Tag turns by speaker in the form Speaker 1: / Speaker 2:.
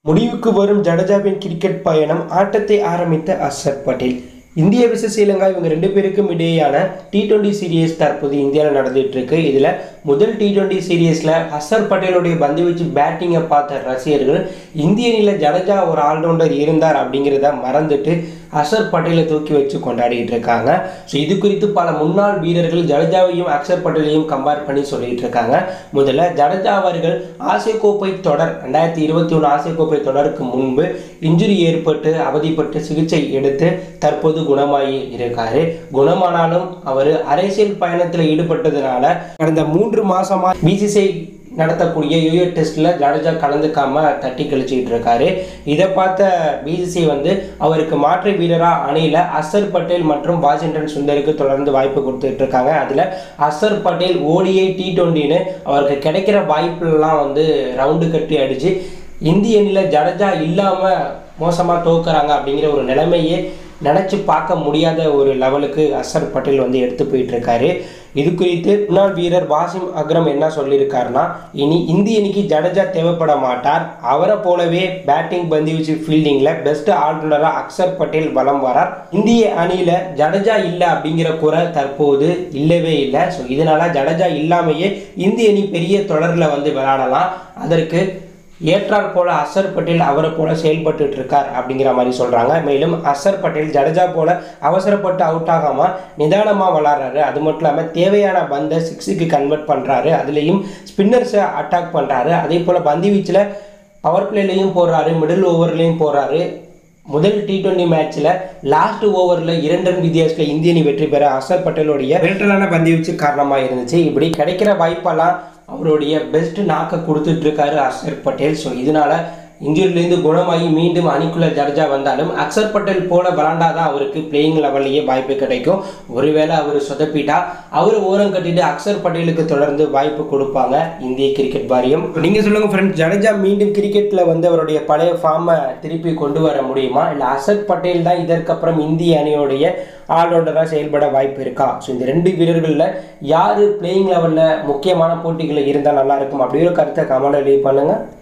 Speaker 1: முடிவுக்கு வரும் ஜடேஜாவின் கிரிக்கெட் பயணம் ஆட்டத்தை ஆரம்பித்த அசர் பட்டேல் இந்திய விச ஸ்ரீலங்கா இவங்க ரெண்டு பேருக்கும் இடையேயான டி டுவெண்ட்டி சீரியஸ் தற்போது இந்தியாவில் நடந்துட்டு இருக்கு இதில் முதல் டி டுவெண்ட்டி சீரியஸில் அசர் பட்டேலுடைய பந்து வச்சு பேட்டிங்கை பார்த்த ரசிகர்கள் இந்திய அணியில் ஜடேஜா ஒரு ஆல்ரவுண்டர் இருந்தார் அப்படிங்கிறத மறந்துட்டு அசர் பட்டேலை தூக்கி வச்சு கொண்டாடிட்டு இருக்காங்க ஸோ இது குறித்து பல முன்னாள் வீரர்கள் ஜடேஜாவையும் அக்ஷர் பட்டேலையும் கம்பேர் பண்ணி சொல்லிட்டு இருக்காங்க முதல்ல ஜடேஜா அவர்கள் ஆசிய கோப்பை தொடர் ரெண்டாயிரத்தி இருபத்தி ஒன்று ஆசிய கோப்பை தொடருக்கு முன்பு இன்ஜுரி ஏற்பட்டு அவதிப்பட்டு சிகிச்சை எடுத்து தற்போது குணமாகி இருக்காரு குணமானாலும் அவர் அரசியல் பயணத்தில் ஈடுபட்டதுனால கடந்த மூன்று மாசமா பிசிசிஐ நடத்தக்கூடிய யூஏ டெஸ்ட்டில் ஜடேஜா கலந்துக்காம தட்டி கழிச்சிட்டு இருக்காரு இதை பார்த்த பிசிசி வந்து அவருக்கு மாற்று வீரராக அணியில் அசர் பட்டேல் மற்றும் வாஷிங்டன் சுந்தருக்கு தொடர்ந்து வாய்ப்பு கொடுத்துட்டு இருக்காங்க அதில் அசர் பட்டேல் ஓடிஐ டி டுவெண்ட்டின்னு அவருக்கு கிடைக்கிற வாய்ப்புலாம் வந்து ரவுண்டு கட்டி அடித்து இந்திய அணியில் ஜடேஜா இல்லாமல் மோசமாக தோக்குறாங்க அப்படிங்கிற ஒரு நிலைமையே நினச்சி பார்க்க முடியாத ஒரு லெவலுக்கு அசர் பட்டேல் வந்து எடுத்து போயிட்டு இருக்காரு இது குறித்து முன்னாள் வீரர் வாசிம் அக்ரம் என்ன சொல்லியிருக்காருன்னா இனி இந்திய அணிக்கு ஜடேஜா தேவைப்பட மாட்டார் அவரை போலவே பேட்டிங் பந்து வீச்சு ஃபீல்டிங்கில் பெஸ்ட் ஆல்ரவுண்டராக அக்சர் பட்டேல் வலம் வரார் இந்திய அணியில் ஜடேஜா இல்லை அப்படிங்கிற குறை தற்போது இல்லவே இல்லை ஸோ இதனால ஜடேஜா இல்லாமையே இந்திய அணி பெரிய தொடரில் வந்து விளையாடலாம் அதற்கு ஏற்றாற் போல அசர் பட்டேல் அவரை போல செயல்பட்டு இருக்கார் அப்படிங்கிற மாதிரி சொல்றாங்க மேலும் அசர் பட்டேல் ஜடேஜா போல அவசரப்பட்டு அவுட் ஆகாம நிதானமாக விளாட்றாரு அது மட்டும் இல்லாமல் தேவையான பந்தை சிக்ஸுக்கு கன்வெர்ட் பண்றாரு அதுலேயும் ஸ்பின்னர்ஸை அட்டாக் பண்றாரு அதே போல பந்து வீச்சில் பவர் பிளேலையும் போடுறாரு மிடில் ஓவர்லேயும் போடுறாரு முதல் டி டுவெண்ட்டி மேட்ச்சில் லாஸ்ட் ஓவரில் இரண்டு ரன் வித்தியாசத்தில் இந்திய அணி வெற்றி பெற அசர் பட்டேலுடைய விரட்டலான பந்து வீச்சு காரணமாக இருந்துச்சு இப்படி கிடைக்கிற வாய்ப்பெல்லாம் அவருடைய பெஸ்ட் நாக்கை கொடுத்துட்டு இருக்காரு அக்ஷர் பட்டேல் ஸோ இதனால இன்ஜுரியிலேருந்து குணமாகி மீண்டும் அணிக்குள்ள ஜடேஜா வந்தாலும் அக்ஷர் பட்டேல் போல விளாண்டா தான் அவருக்கு பிளேயிங் லெவல்லையே வாய்ப்பு கிடைக்கும் ஒருவேளை அவர் சொதப்பிட்டா அவர் ஓரம் கட்டிட்டு அக்ஷர் பட்டேலுக்கு தொடர்ந்து வாய்ப்பு கொடுப்பாங்க இந்திய கிரிக்கெட் வாரியம் நீங்கள் சொல்லுங்கள் ஃப்ரெண்ட்ஸ் ஜடேஜா மீண்டும் கிரிக்கெட்டில் வந்து அவருடைய பழைய ஃபார்மை திருப்பி கொண்டு வர முடியுமா இல்லை அக்ஷர் பட்டேல் தான் இதற்கப்புறம் இந்திய அணியோடைய ஆல்ரவுண்டராக செயல்பட வாய்ப்பு இருக்கா ஸோ இந்த ரெண்டு வீரர்களில் யார் பிளேயிங் லெவலில் முக்கியமான போட்டிகளில் இருந்தால் நல்லா இருக்கும் அப்படிங்கிற கருத்தை கமெண்ட் லீவ் பண்ணுங்கள்